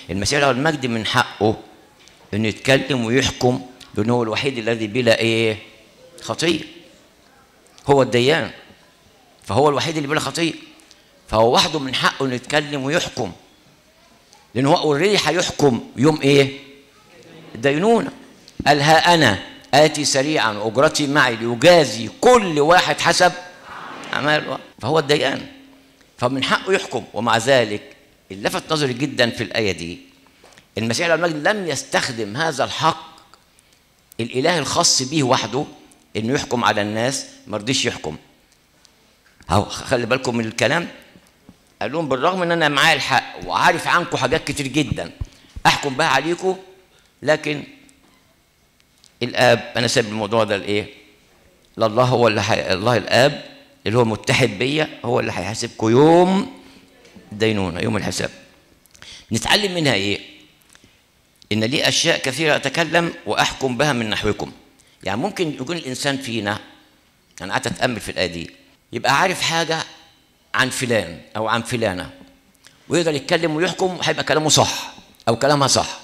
المسيح له المجد من حقه انه يتكلم ويحكم لانه هو الوحيد الذي بلا ايه خطيه هو الديان فهو الوحيد اللي بلا خطيه فهو وحده من حقه انه يتكلم ويحكم لان هو اوريدي هيحكم يوم ايه الدينونه قال ها انا اتي سريعا واجرتي معي ليجازي كل واحد حسب اعماله فهو الديان فمن حقه يحكم ومع ذلك اللي لفت نظري جدا في الايه دي المسيح له المجد لم يستخدم هذا الحق الاله الخاص به وحده انه يحكم على الناس ما رضيش يحكم اهو خلي بالكم من الكلام قال لهم بالرغم ان انا معايا الحق وعارف عنكم حاجات كتير جدا احكم بها عليكم لكن الاب انا سايب الموضوع ده لايه؟ لله هو اللي حي... الله الاب اللي هو متحد بيا هو اللي هيحاسبكم يوم الدينونه يوم الحساب نتعلم منها ايه؟ ان لي اشياء كثيره اتكلم واحكم بها من نحوكم يعني ممكن يكون الانسان فينا انا قعدت اتامل في الايه دي يبقى عارف حاجه عن فلان او عن فلانه ويقدر يتكلم ويحكم هيبقى كلامه صح او كلامها صح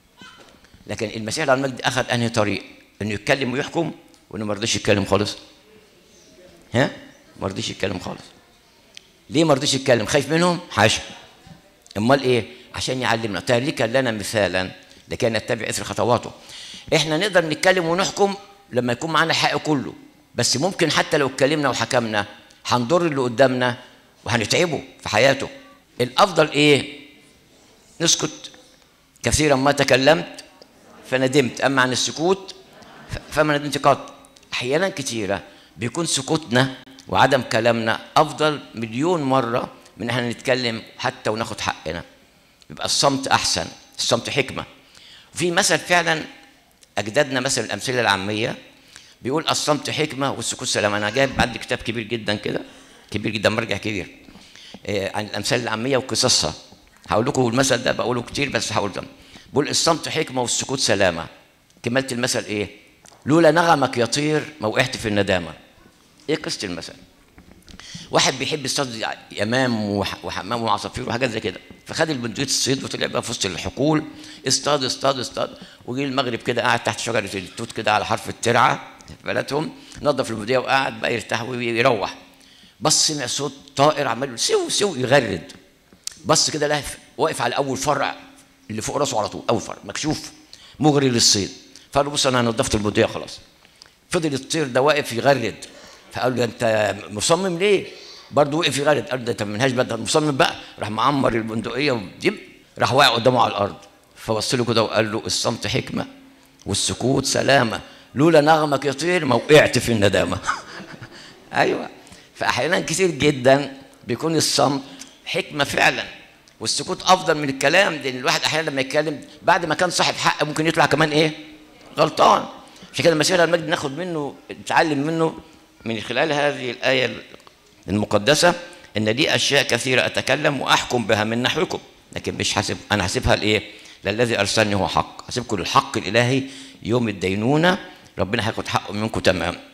لكن المسيح على المجد اخذ انهي طريق انه يتكلم ويحكم وانه ما رضيش يتكلم خالص ها ما رضيش يتكلم خالص ليه ما رضيش يتكلم خايف منهم حاشا امال ايه عشان يعلمنا تاركا لنا مثالا لكي نتبع اثر خطواته احنا نقدر نتكلم ونحكم لما يكون معانا الحق كله بس ممكن حتى لو اتكلمنا وحكمنا هنضر اللي قدامنا وهنتعبه في حياته الافضل ايه نسكت كثيرا ما تكلمت فندمت اما عن السكوت فما ندمت قط احيانا كثيره بيكون سكوتنا وعدم كلامنا افضل مليون مره من احنا نتكلم حتى وناخد حقنا يبقى الصمت احسن الصمت حكمه وفي مثل فعلا اجدادنا مثل الامثله العاميه بيقول الصمت حكمه والسكوت سلام انا جايب عندي كتاب كبير جدا كده كبير جدا مرجع كبير آه عن الامثال العاميه وقصصها هقول لكم المثل ده بقوله كتير بس هقول ده بقول الصمت حكمه والسكوت سلامه كملت المثل ايه لولا نغمك يطير ما وقعت في الندامه ايه قصه المثل واحد بيحب يصطاد يمام وحمام وعصافير وحاجات زي كده فخد البندقيه الصيد وطلع بقى في وسط الحقول اصطاد اصطاد اصطاد وجي المغرب كده قاعد تحت شجره التوت كده على حرف الترعه في بلدهم نظف البندقيه وقعد بقى يرتاح ويروح بص سمع صوت طائر عمال سو سو يغرد بص كده لقى واقف على اول فرع اللي فوق راسه على طول اول فرع مكشوف مغري للصيد فقال له بص انا نظفت البندقيه خلاص فضل الطير ده واقف يغرد فقال له انت مصمم ليه؟ برضه وقف يغرد قال ده انت منهاش بقى مصمم بقى راح معمر البندقيه ودب راح واقع قدامه على الارض فبص له كده وقال له الصمت حكمه والسكوت سلامه لولا نغمك يطير ما وقعت في الندامه ايوه فاحيانا كتير جدا بيكون الصمت حكمه فعلا والسكوت افضل من الكلام لان الواحد احيانا لما يتكلم بعد ما كان صاحب حق ممكن يطلع كمان ايه؟ غلطان عشان كده المسيح المجد ناخد منه نتعلم منه من خلال هذه الايه المقدسه ان دي اشياء كثيره اتكلم واحكم بها من نحوكم لكن مش حاسب انا حاسبها لايه؟ للذي ارسلني هو حق حاسبكم للحق الالهي يوم الدينونه ربنا هياخد حقه منكم تمام